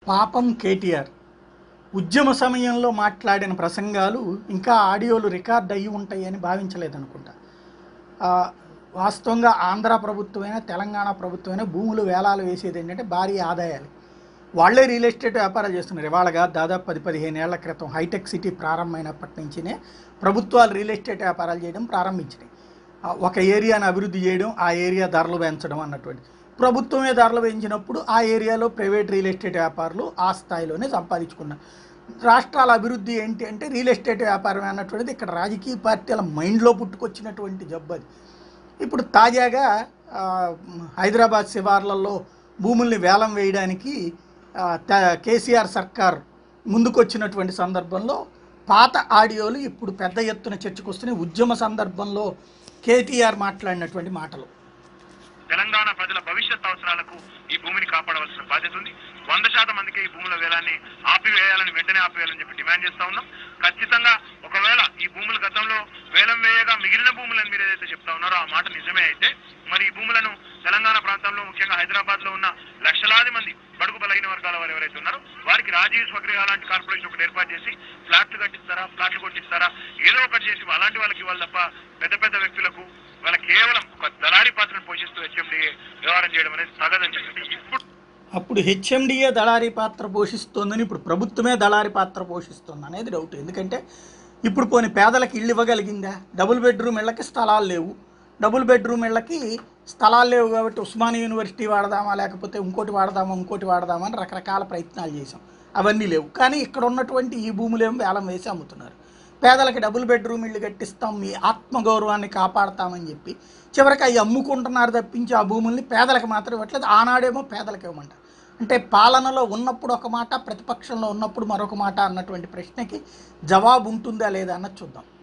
పాపం కేటీఆర్ ఉద్యమ సమయంలో మాట్లాడిన ప్రసంగాలు ఇంకా ఆడియోలు రికార్డ్ అయ్యి ఉంటాయని భావించలేదనుకుంటా ఆ, వాస్తవంగా ఆంధ్ర ప్రభుత్వమైనా తెలంగాణ ప్రభుత్వమైనా భూములు వేలాలు వేసేది ఏంటంటే భారీ ఆదాయాలు వాళ్ళే రియల్ ఎస్టేట్ వ్యాపారాలు చేస్తున్నారు ఇవాళగా దాదాపు పది పదిహేను ఏళ్ల క్రితం హైటెక్ సిటీ ప్రారంభమైనప్పటి నుంచినే ప్రభుత్వాలు రియల్ ఎస్టేట్ వ్యాపారాలు చేయడం ప్రారంభించినాయి ఆ, ఒక ఏరియాను అభివృద్ధి చేయడం ఆ ఏరియా ధరలు పెంచడం అన్నటువంటి ప్రభుత్వమే ధరలు పెంచినప్పుడు ఆ ఏరియాలో ప్రైవేట్ రియల్ ఎస్టేట్ వ్యాపారులు ఆ స్థాయిలోనే సంపాదించుకున్నారు రాష్ట్రాల అభివృద్ధి ఏంటి అంటే రియల్ ఎస్టేట్ వ్యాపారం అన్నటువంటిది ఇక్కడ రాజకీయ పార్టీల మైండ్లో పుట్టుకొచ్చినటువంటి జబ్బు అది ఇప్పుడు తాజాగా ఆ, హైదరాబాద్ శివార్లలో భూముల్ని వేలం వేయడానికి ఆ, త- కేసీఆర్ సర్కార్ ముందుకొచ్చినటువంటి సందర్భంలో పాత ఆడియోలు ఇప్పుడు పెద్ద ఎత్తున చర్చకు వస్తున్నాయి ఉద్యమ సందర్భంలో కేటీఆర్ మాట్లాడినటువంటి మాటలు తెలంగాణ ప్రజల భవిష్యత్ అవసరాలకు ఈ భూమిని కాపాడవలసిన బాధ్యత ఉంది వంద శాతం మందికి ఈ భూముల వేలాన్ని ఆపివేయాలని వెంటనే ఆపివేయాలని చెప్పి డిమాండ్ చేస్తా ఉన్నాం ఖచ్చితంగా ఒకవేళ ఈ భూములు గతంలో వేలం వేయగా మిగిలిన భూములను మీరు ఏదైతే చెప్తా ఉన్నారో ఆ మాట నిజమే అయితే మరి ఈ భూములను తెలంగాణ ప్రాంతంలో ముఖ్యంగా హైదరాబాద్ లో ఉన్న లక్షలాది మంది బడుగు బలైన వర్గాల వారు ఎవరైతే ఉన్నారో వారికి రాజీవ్ స్వగృహ లాంటి కార్పొరేషన్ ఒకటి ఏర్పాటు చేసి ఫ్లాట్లు కట్టిస్తారా ఫ్లాట్లు కొట్టిస్తారా ఏదో ఒకటి చేసి అలాంటి వాళ్ళకి ఇవ్వాలి తప్ప పెద్ద పెద్ద వ్యక్తులకు వాళ్ళ కేవలం ఒక దళారీ పాత్రను పోషిస్తూ హెచ్ఎండి వ్యవహారం చేయడం అనేది తగదని చెప్పి ఇప్పుడు అప్పుడు హెచ్ఎండిఏ దళారీ పాత్ర పోషిస్తోందని ఇప్పుడు ప్రభుత్వమే దళారీ పాత్ర పోషిస్తుంది అనేది డౌట్ ఎందుకంటే ఇప్పుడు పోనీ పేదలకు ఇల్లు ఇవ్వగలిగిందా డబుల్ బెడ్రూమ్ ఇళ్ళకి స్థలాలు లేవు డబుల్ బెడ్రూమ్ ఇళ్ళకి స్థలాలు లేవు కాబట్టి ఉస్మానియా యూనివర్సిటీ వాడదామా లేకపోతే ఇంకోటి వాడదామా ఇంకోటి వాడదామా అని రకరకాల ప్రయత్నాలు చేశాం అవన్నీ లేవు కానీ ఇక్కడ ఉన్నటువంటి ఈ భూములేమో వేలం వేసి అమ్ముతున్నారు పేదలకి డబుల్ బెడ్రూమ్ ఇల్లు కట్టిస్తాం మీ ఆత్మగౌరవాన్ని కాపాడతామని చెప్పి చివరికి అవి అమ్ముకుంటున్నారు తప్పించి ఆ భూముల్ని పేదలకు మాత్రం ఇవ్వట్లేదు ఆనాడేమో పేదలకు ఇవ్వమంటారు అంటే పాలనలో ఉన్నప్పుడు ఒక మాట ప్రతిపక్షంలో ఉన్నప్పుడు మరొక మాట అన్నటువంటి ప్రశ్నకి జవాబు ఉంటుందా లేదా అన్నది చూద్దాం